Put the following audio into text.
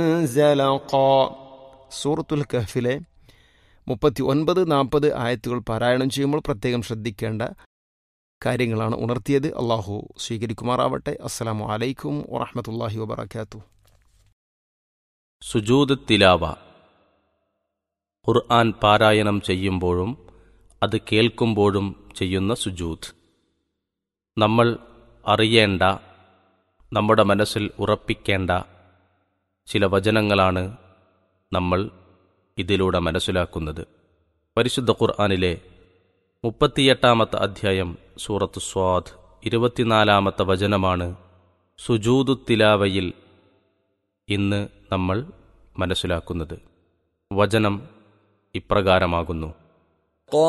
زلقا സൂറത്തുൽ കഹ്ഫിലെ മുപ്പത്തി ഒൻപത് നാൽപ്പത് ആയത്തുകൾ പാരായണം ചെയ്യുമ്പോൾ പ്രത്യേകം ശ്രദ്ധിക്കേണ്ട കാര്യങ്ങളാണ് ഉണർത്തിയത് അള്ളാഹു സ്വീകരിക്കുമാറാവട്ടെ അസ്സലാമു അലൈക്കും വറഹമത്തല്ലാഹി വബർക്കാത്തു സുജൂദ് തിലാവ ഖുർആൻ പാരായണം ചെയ്യുമ്പോഴും അത് കേൾക്കുമ്പോഴും ചെയ്യുന്ന സുജൂദ് നമ്മൾ അറിയേണ്ട നമ്മുടെ മനസ്സിൽ ഉറപ്പിക്കേണ്ട ചില വചനങ്ങളാണ് നമ്മൾ ഇതിലൂടെ മനസ്സിലാക്കുന്നത് പരിശുദ്ധ ഖുർആനിലെ മുപ്പത്തിയെട്ടാമത്തെ അധ്യായം സൂറത്ത് സ്വാദ് ഇരുപത്തിനാലാമത്തെ വചനമാണ് സുജൂദു തിലാവയിൽ ഇന്ന് നമ്മൾ മനസ്സിലാക്കുന്നത് വചനം ഇപ്രകാരമാകുന്നു